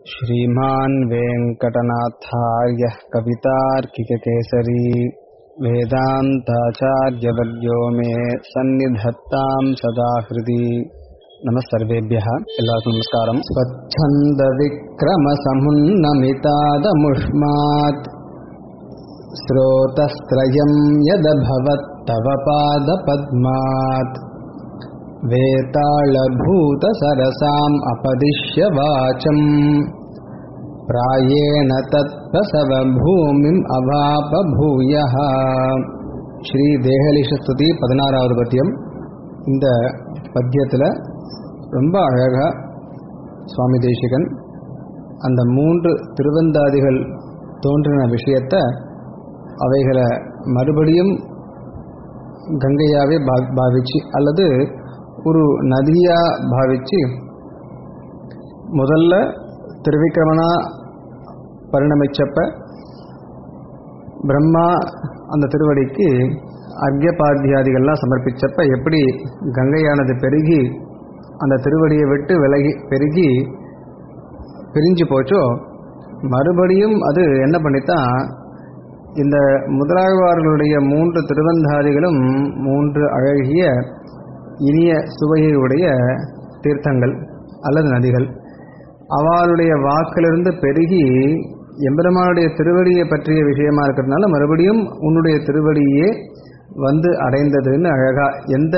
श्रीमान् वेङ्कटनाथार्यः कवितार्किककेसरी वेदान्ताचार्यवर्यो मे सन्निधत्तां सदा हृदि नमः सर्वेभ्यः எல்லாருக்கும் நமஸ்காரம் स्वच्छन्दविक्रमसमुन्नमितादमुष्मात् स्रोतस्त्रयं यदभवत्तव पादपद्मात् वेताळभूतसरसाम् अपदिश्य वाचम् प्रायेण तत्प्रसवभूमिम् अवाप भूयः ஸ்ரீ தேகலிஷஸ்துதி பதினாறாவது பத்தியம் இந்த பத்தியத்தில் ரொம்ப அழகா சுவாமி தேசிகன் அந்த மூன்று திருவந்தாதிகள் தோன்றின விஷயத்தை அவைகளை மறுபடியும் கங்கையாவே பா- பாவிச்சு அல்லது ஒரு நதியா பாவிச்சு முதல்ல திருவிக்கிரமனா பரிணமிச்சப்ப பிரம்மா அந்த திருவடிக்கு அர்க்கியபாத்தியாதிகள்லாம் சமர்ப்பிச்சப்ப எப்படி கங்கையானது பெருகி அந்த திருவடியை விட்டு விலகி பெருகி பிரிஞ்சு போச்சோ மறுபடியும் அது என்ன பண்ணித்தான் இந்த முதலாழ்வார்களுடைய மூன்று திருவந்தாதிகளும் மூன்று அழகிய இனிய சுவையுடைய தீர்த்தங்கள் அல்லது நதிகள் அவளுடைய வாக்கிலிருந்து பெருகி எம்பெருமானுடைய திருவடியை பற்றிய விஷயமா இருக்கிறதுனால மறுபடியும் உன்னுடைய திருவடியே வந்து அடைந்ததுன்னு அழகா எந்த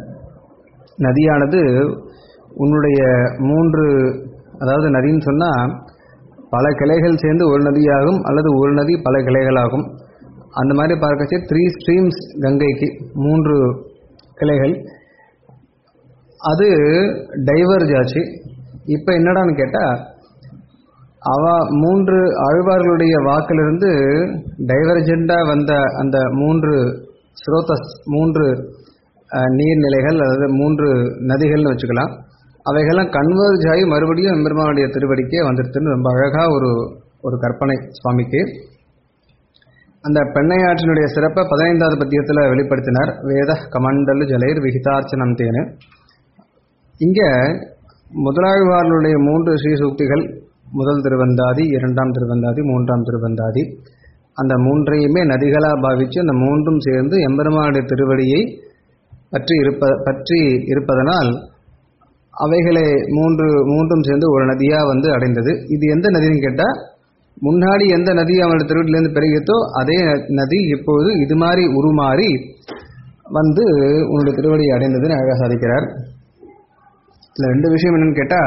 நதியானது உன்னுடைய மூன்று அதாவது நதின்னு சொன்னா பல கிளைகள் சேர்ந்து ஒரு நதியாகும் அல்லது ஒரு நதி பல கிளைகளாகும் அந்த மாதிரி பார்க்கச்சு த்ரீ ஸ்ட்ரீம்ஸ் கங்கைக்கு மூன்று கிளைகள் அது டைவர்ஜ் ஆச்சு இப்போ என்னடான்னு கேட்டால் அவ மூன்று ஆழ்வார்களுடைய வாக்கிலிருந்து டைவர்ஜெண்டாக வந்த அந்த மூன்று ஸ்ரோதஸ் மூன்று அஹ், நீர்நிலைகள் அதாவது மூன்று நதிகள்னு வச்சுக்கலாம் அவைகள்லாம் கன்வர்ஜ் ஆகி மறுபடியும் எம்பெருமானுடைய திருவடிக்கே வந்துடுதுன்னு ரொம்ப அழகாக ஒரு ஒரு கற்பனை சுவாமிக்கு அந்த பெண்ணையாற்றினுடைய சிறப்பை பதினைந்தாவது பத்தியத்தில் வெளிப்படுத்தினார் வேத கமண்டலு ஜலைர் விகிதார்ச்சனம் தேனு இங்கே முதலாழ்வார்களுடைய மூன்று ஸ்ரீசூக்திகள் முதல் திருவந்தாதி இரண்டாம் திருவந்தாதி மூன்றாம் திருவந்தாதி அந்த மூன்றையுமே நதிகளாக பாவித்து அந்த மூன்றும் சேர்ந்து எம்பெருமானுடைய திருவடியை பற்றி இருப்ப பற்றி இருப்பதனால் அவைகளை மூன்று மூன்றும் சேர்ந்து ஒரு நதியாக வந்து அடைந்தது இது எந்த நதின்னு கேட்டால் முன்னாடி எந்த நதி அவனுடைய திருவடியிலேருந்து பெருகித்தோ அதே நதி இப்பொழுது இது மாதிரி உருமாறி வந்து உன்னுடைய திருவடியை அடைந்ததுன்னு அழகாக சாதிக்கிறார் இதில் ரெண்டு விஷயம் என்னன்னு கேட்டால்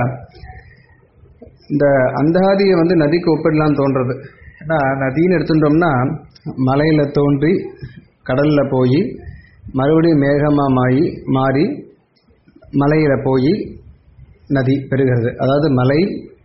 இந்த அந்தாதியை வந்து நதிக்கு ஒப்பிடலாம் தோன்றது ஏன்னா நதின்னு எடுத்துட்டோம்னா மலையில் தோன்றி கடலில் போய் மறுபடியும் மேகமாக மாறி மாறி மலையில் போய் நதி பெறுகிறது அதாவது மலை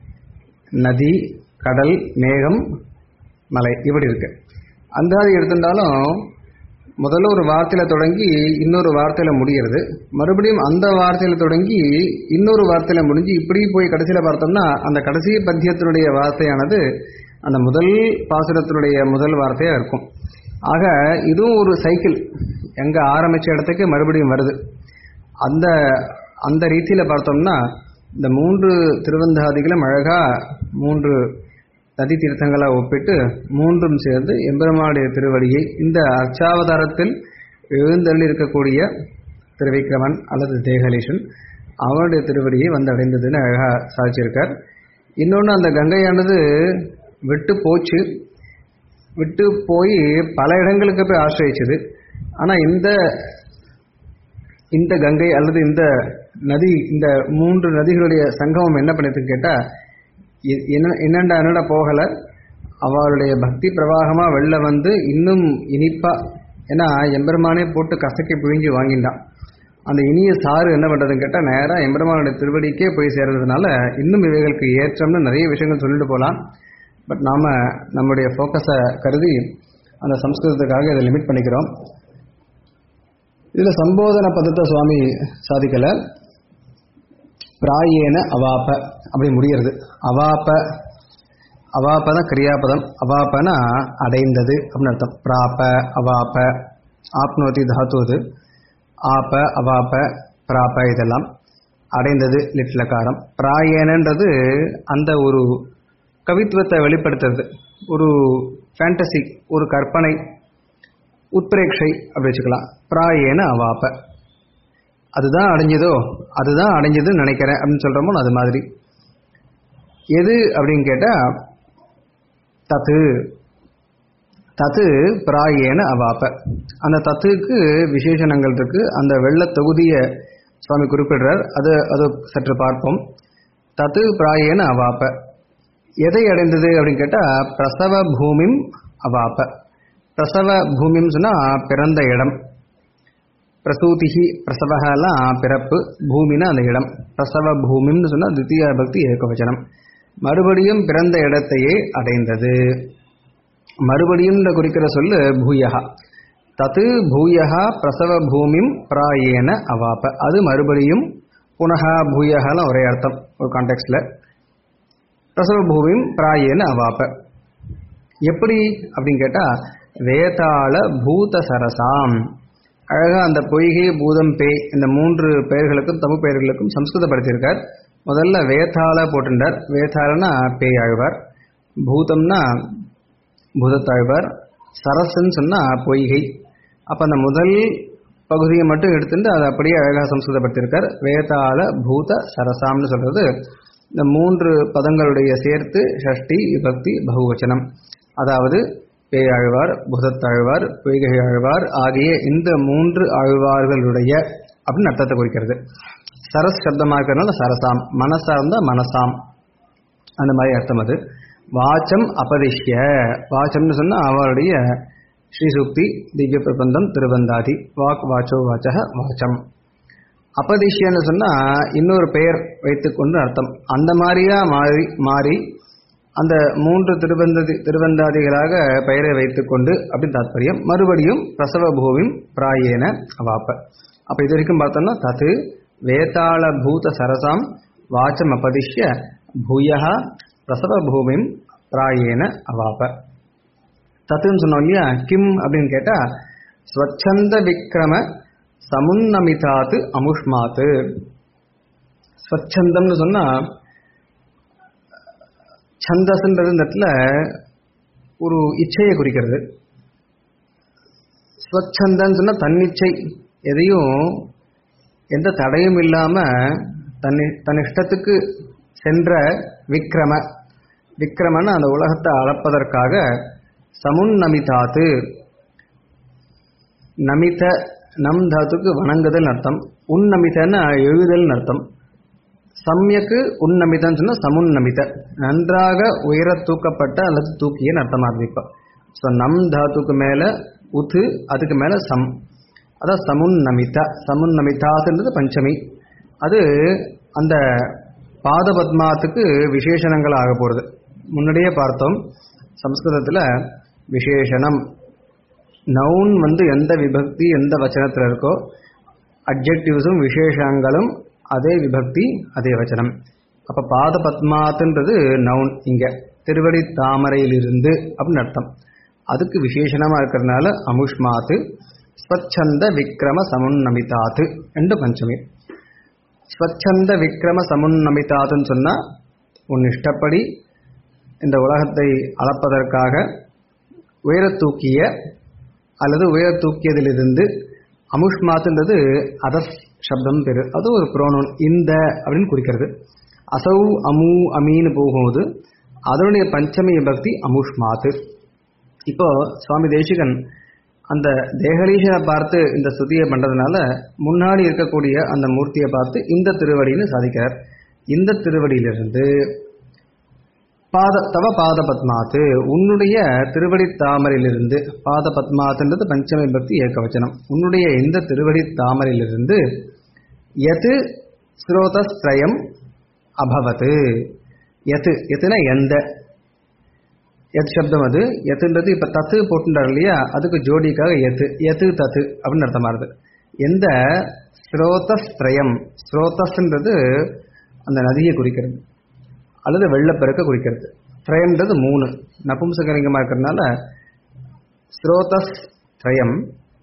நதி கடல் மேகம் மலை இப்படி இருக்கு அந்தாதி எடுத்துட்டாலும் முதல்ல ஒரு வார்த்தையில தொடங்கி இன்னொரு வார்த்தையில முடிகிறது மறுபடியும் அந்த வார்த்தையில தொடங்கி இன்னொரு வார்த்தையில முடிஞ்சு இப்படி போய் கடைசியில பார்த்தோம்னா அந்த கடைசி பத்தியத்தினுடைய வார்த்தையானது அந்த முதல் பாசுரத்தினுடைய முதல் வார்த்தையா இருக்கும் ஆக இதுவும் ஒரு சைக்கிள் எங்க ஆரம்பிச்ச இடத்துக்கு மறுபடியும் வருது அந்த அந்த ரீதியில பார்த்தோம்னா இந்த மூன்று திருவந்தாதிகளும் அழகா மூன்று நதி தீர்த்தங்களை ஒப்பிட்டு மூன்றும் சேர்ந்து எம்பெருமானுடைய திருவடியை இந்த அர்ச்சாவதாரத்தில் எழுந்தள்ளி இருக்கக்கூடிய திருவிக்கிரமன் அல்லது தேகலீஷன் அவனுடைய திருவடியை வந்து அடைந்ததுன்னு அழகா சாதிச்சிருக்கார் இன்னொன்று அந்த கங்கையானது விட்டு போச்சு விட்டு போய் பல இடங்களுக்கு போய் ஆசிரியச்சது ஆனால் இந்த இந்த கங்கை அல்லது இந்த நதி இந்த மூன்று நதிகளுடைய சங்கமம் என்ன பண்ணிட்டுன்னு கேட்டால் என்ன என்னண்டா என்னடா போகலை அவளுடைய பக்தி பிரவாகமாக வெளில வந்து இன்னும் இனிப்பா ஏன்னா எம்பெருமானே போட்டு கசக்கி பிழிஞ்சு வாங்கிட்டான் அந்த இனிய சாறு என்ன பண்ணுறதுன்னு கேட்டால் நேராக எம்பெருமானுடைய திருவடிக்கே போய் சேர்றதுனால இன்னும் இவைகளுக்கு ஏற்றம்னு நிறைய விஷயங்கள் சொல்லிட்டு போகலாம் பட் நாம் நம்முடைய ஃபோக்கஸை கருதி அந்த சம்ஸ்கிருதத்துக்காக இதை லிமிட் பண்ணிக்கிறோம் இதில் சம்போதன பதத்தை சுவாமி சாதிக்கலை பிராயேன அவாப்ப அப்படி முடிகிறது அவாப்ப அவாப்ப தான் கிரியாபதம் அவாப்பனா அடைந்தது அப்படின்னு அர்த்தம் பிராப்ப அவாப்ப ஆப்னோதி தாத்து அது ஆப்ப அவாப்ப பிராப்ப இதெல்லாம் அடைந்தது லிட்லக்காரம் பிராயேனன்றது அந்த ஒரு கவித்துவத்தை வெளிப்படுத்துறது ஒரு ஃபேண்டசி ஒரு கற்பனை உத்பிரேக்ஷை அப்படி வச்சுக்கலாம் பிராயேன அவாப்ப அதுதான் அடைஞ்சதோ அதுதான் அடைஞ்சதுன்னு நினைக்கிறேன் அப்படின்னு சொல்கிறோமோ அது மாதிரி எது அப்படின்னு கேட்டால் தத்து தத்து பிராயேன அவாப்ப அந்த தத்துக்கு விசேஷணங்கள் இருக்கு அந்த வெள்ள தொகுதியை சுவாமி குறிப்பிடுறார் அது அது சற்று பார்ப்போம் தத்து பிராயேன அவாப்ப எதை அடைந்தது அப்படின்னு கேட்டால் பிரசவ பூமிம் அவாப்ப பிரசவ பூமின்னு சொன்னால் பிறந்த இடம் பிரசூதிகி பிரசவகலாம் பிறப்பு பூமினா அந்த இடம் பிரசவ பூமின்னு சொன்னால் தித்திய பக்தி ஏகவச்சனம் மறுபடியும் பிறந்த இடத்தையே அடைந்தது மறுபடியும் குறிக்கிற சொல்லு பூயகா தத்து பூயகா பிரசவ பூமிம் பிராயேன அவாப்ப அது மறுபடியும் புனகா பூயகால ஒரே அர்த்தம் ஒரு கான்டெக்ட்ல பிரசவ பூமியும் பிராயேன அவாப்ப எப்படி அப்படின்னு கேட்டா வேதாள பூத சரசாம் அழகா அந்த பொய்கை பூதம் பே இந்த மூன்று பெயர்களுக்கும் தமிழ் பெயர்களுக்கும் சம்ஸ்கிருதப்படுத்தியிருக்கார் முதல்ல வேதாள போட்டுட்டார் வேதாளனா பேய் ஆழ்வார் பூதம்னா பூதத்தாழ்வார் சரஸ்ன்னு சொன்னா பொய்கை அப்ப அந்த முதல் பகுதியை மட்டும் எடுத்துட்டு அதை அப்படியே அழகாக சம்ஸ்கிருதப்படுத்தியிருக்கார் வேதாள பூத சரசாம்னு சொல்றது இந்த மூன்று பதங்களுடைய சேர்த்து ஷஷ்டி விபக்தி பகுவச்சனம் அதாவது பேயாழ்வார் புதத்தாழ்வார் பொய்கை ஆழ்வார் ஆகிய இந்த மூன்று ஆழ்வார்களுடைய அப்படின்னு அர்த்தத்தை குறிக்கிறது சரஸ் சப்தமாக இருக்கிறதுனால சரசாம் மனசா இருந்தா மனசாம் அந்த மாதிரி அர்த்தம் அது வாச்சம் அபதிஷ்ய வாச்சம்னு சொன்னா அவருடைய ஸ்ரீசுக்தி திவ்ய பிரபந்தம் திருவந்தாதி வாக் வாச்சோ வாச்சக வாச்சம் அபதிஷ்யன்னு சொன்னா இன்னொரு பெயர் வைத்துக்கொண்டு அர்த்தம் அந்த மாதிரியா மாறி மாறி அந்த மூன்று திருவந்ததி திருவந்தாதிகளாக பெயரை வைத்துக்கொண்டு அப்படின்னு தாத்பரியம் மறுபடியும் பிரசவ பூமிம் பிராயேன அவாப்ப அப்ப இது வரைக்கும் பார்த்தோம்னா தத்து வேதாள பூத சரசாம் வாச்சம் அபதிஷ்ய பூயா பிரசவ பூமிம் பிராயேன அவாப்ப தத்துன்னு சொன்னோம் இல்லையா கிம் அப்படின்னு கேட்டா ஸ்வச்சந்த விக்ரம சமுன்னமிதாத்து அமுஷ்மாத்து ஸ்வச்சந்தம்னு சொன்னா சந்தஸ்ன்றது இந்த இடத்துல ஒரு இச்சையை குறிக்கிறது ஸ்வச்சந்தன்னு சொன்னா தன்னிச்சை எதையும் எந்த தடையும் இல்லாம தன் தன் இஷ்டத்துக்கு சென்ற விக்ரம விக்ரமன் அந்த உலகத்தை அளப்பதற்காக சமுன்னமிதாத்து நமித நம் தாத்துக்கு வணங்குதல் அர்த்தம் உன்னமிதன்னு எழுதல் அர்த்தம் சம்யக்கு உன்னமிதன்னு சொன்னா சமுன்னமித நன்றாக உயர தூக்கப்பட்ட அல்லது தூக்கிய அர்த்தமா இருந்திப்ப ஸோ நம் தாத்துக்கு மேல உத்து அதுக்கு மேல சம் அதான் சமுன்னமித சமுன்னமிதாத்துன்றது பஞ்சமி அது அந்த பாதபத்மாத்துக்கு விசேஷணங்கள் ஆக போகிறது முன்னாடியே பார்த்தோம் சம்ஸ்கிருதத்தில் விசேஷணம் நவுன் வந்து எந்த விபக்தி எந்த வச்சனத்தில் இருக்கோ அப்ஜெக்டிவ்ஸும் விசேஷங்களும் அதே விபக்தி அதே வச்சனம் அப்போ பாத பத்மாத்துன்றது நவுன் இங்கே திருவடி தாமரையிலிருந்து அப்படின்னு அர்த்தம் அதுக்கு விசேஷணமாக இருக்கிறதுனால அமுஷ்மாத்து ஸ்வச்சந்த விக்ரம சமுன்னமிதாத்து என்று பஞ்சமி ஸ்வச்சந்த விக்ரம சமுன்னமிதாத்துன்னு சொன்னால் உன் இஷ்டப்படி இந்த உலகத்தை அளப்பதற்காக உயர தூக்கிய அல்லது உயர தூக்கியதிலிருந்து அமுஷ்மாத்துன்றது அதஸ் சப்தம் பெரு அது ஒரு புரோனோன் இந்த அப்படின்னு குறிக்கிறது அசௌ அமு அமீன்னு போகும்போது அதனுடைய பஞ்சமி பக்தி அமுஷ்மாத்து இப்போ சுவாமி தேசிகன் அந்த தேகலீஷனை பார்த்து இந்த ஸ்துதியை பண்றதுனால முன்னாடி இருக்கக்கூடிய அந்த மூர்த்தியை பார்த்து இந்த திருவடின்னு சாதிக்கிறார் இந்த திருவடியிலிருந்து பாத தவ பாத பத்மாத்து உன்னுடைய திருவடி தாமரையிலிருந்து பாத பத்மாத்துன்றது பஞ்சமி பக்தி ஏகவச்சனம் உன்னுடைய இந்த திருவடி தாமரையிலிருந்து எது ஸ்ரோதஸ்திரயம் அபவத்து எது எதுனா எந்த எத் சப்தம் அது எத்துன்றது இப்ப தத்து போட்டுட்டார் இல்லையா அதுக்கு ஜோடிக்காக எத்து எத்து தத்து அப்படின்னு அர்த்தமாகுது எந்த ஸ்ரோதஸ்திரயம் ஸ்ரோதஸ்ன்றது அந்த நதியை குறிக்கிறது அல்லது வெள்ளப்பெருக்க குறிக்கிறது திரயம்ன்றது மூணு நபும்சகலிங்கமாக இருக்கிறதுனால ஸ்ரோதஸ் திரயம்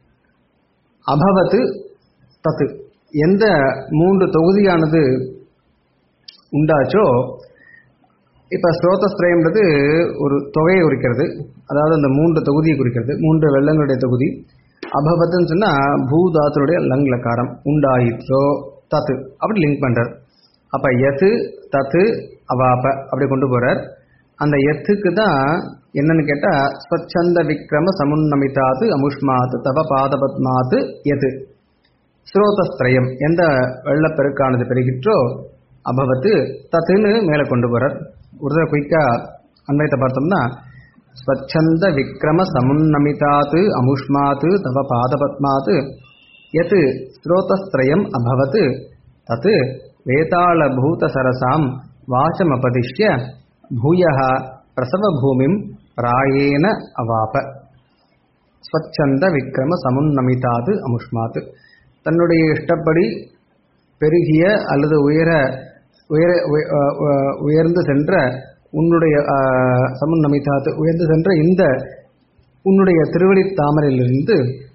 அபவத்து தத்து எந்த மூன்று தொகுதியானது உண்டாச்சோ இப்போ ஸ்ரோதஸ்திரயம்ன்றது ஒரு தொகையை குறிக்கிறது அதாவது அந்த மூன்று தொகுதியை குறிக்கிறது மூன்று வெள்ளங்களுடைய தொகுதி அபவத்துன்னு சொன்னால் பூதாத்துடைய லங் லக்காரம் உண்டாயிற்றோ தத்து அப்படி லிங்க் பண்ணுறார் அப்போ எது தத்து அவாப்ப அப்படி கொண்டு போகிறார் அந்த எத்துக்கு தான் என்னன்னு கேட்டால் ஸ்வச்சந்த விக்ரம சமுன்னமிதாத்து அமுஷ்மாத்து தவ பாதபத்மாத்து எது ஸ்ரோதஸ்திரயம் எந்த வெள்ளப்பெருக்கானது பெருகிற்றோ அபவத்து தத்துன்னு மேலே கொண்டு போகிறார் ஒரு தடவை குயிக்காக அன்வயத்தை பார்த்தோம்னா ஸ்வச்சந்த விக்ரம சமுன்னமிதாத்து அமுஷ்மாத்து தவ பாதபத்மாத்து எத் ஸ்ரோதஸ்திரயம் அபவத் தத் வேதாளபூதசரசாம் வாச்சமபதிஷ்ய பூயः பிரசவபூமிம் ராயேன அவாப ஸ்வச்சந்த விக்ரம சமுன்னமிதாது அமுஷ்மாத் தன்னுடைய இஷ்டப்படி பெருகிய அல்லது உயர உயர உய- அஹ் அஹ் உயர்ந்து சென்ற உன்னுடைய அஹ், சமுன்னமிதாத்து உயர்ந்து சென்ற இந்த உன்னுடைய திருவடி தாமரையிலிருந்து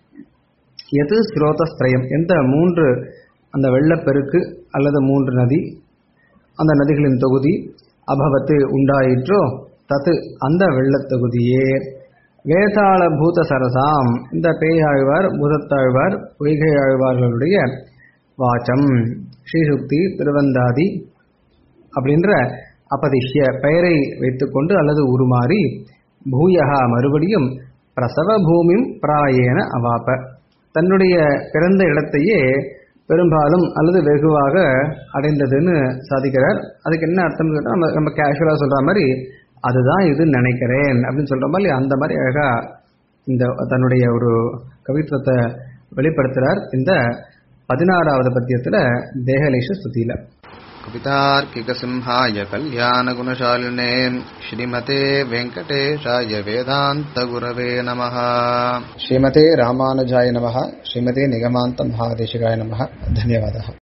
எது ஸ்ரோதஸ்திரயம் எந்த மூன்று அந்த வெள்ளப்பெருக்கு அல்லது மூன்று நதி அந்த நதிகளின் தொகுதி அபவத்து உண்டாயிற்றோ தத்து அந்த வெள்ளத் தொகுதியே வேதாள பூத சரசாம் இந்த பேயாழ்வார் பூதத்தாழ்வார் பொய்கை ஆழ்வார்களுடைய வாச்சம் ஸ்ரீசுக்தி திருவந்தாதி அப்படின்ற அபதிஷ்ய பெயரை வைத்துக்கொண்டு அல்லது உருமாறி பூயகா மறுபடியும் பிரசவ பூமிம் பிராயேன அவாப்ப தன்னுடைய பிறந்த இடத்தையே பெரும்பாலும் அல்லது வெகுவாக அடைந்ததுன்னு சாதிக்கிறார் அதுக்கு என்ன அர்த்தம் கேட்டா, நம்ம நம்ம கேஷுவலாக சொல்ற மாதிரி அதுதான் இது நினைக்கிறேன் அப்படின்னு சொல்ற மாதிரி அந்த மாதிரி அழகா இந்த தன்னுடைய ஒரு கவித்துவத்தை வெளிப்படுத்துறார் இந்த பதினாறாவது பத்தியத்துல தேகலேஷ ஸ்துதியில कवितार्किकसिंहाय कल्याणगुणशालिने श्रीमते वेङ्कटेशाय वेदान्तगुरवे नमः ಶ್ರೀಮತೆ ರಾಮಾನುಜಾಯ ನಮಃ ಶ್ರೀಮತೆ ನಿಗಮಾಂತ ಮಹಾದೇಶಿಗಾಯ ನಮಃ ಧನ್ಯವಾದ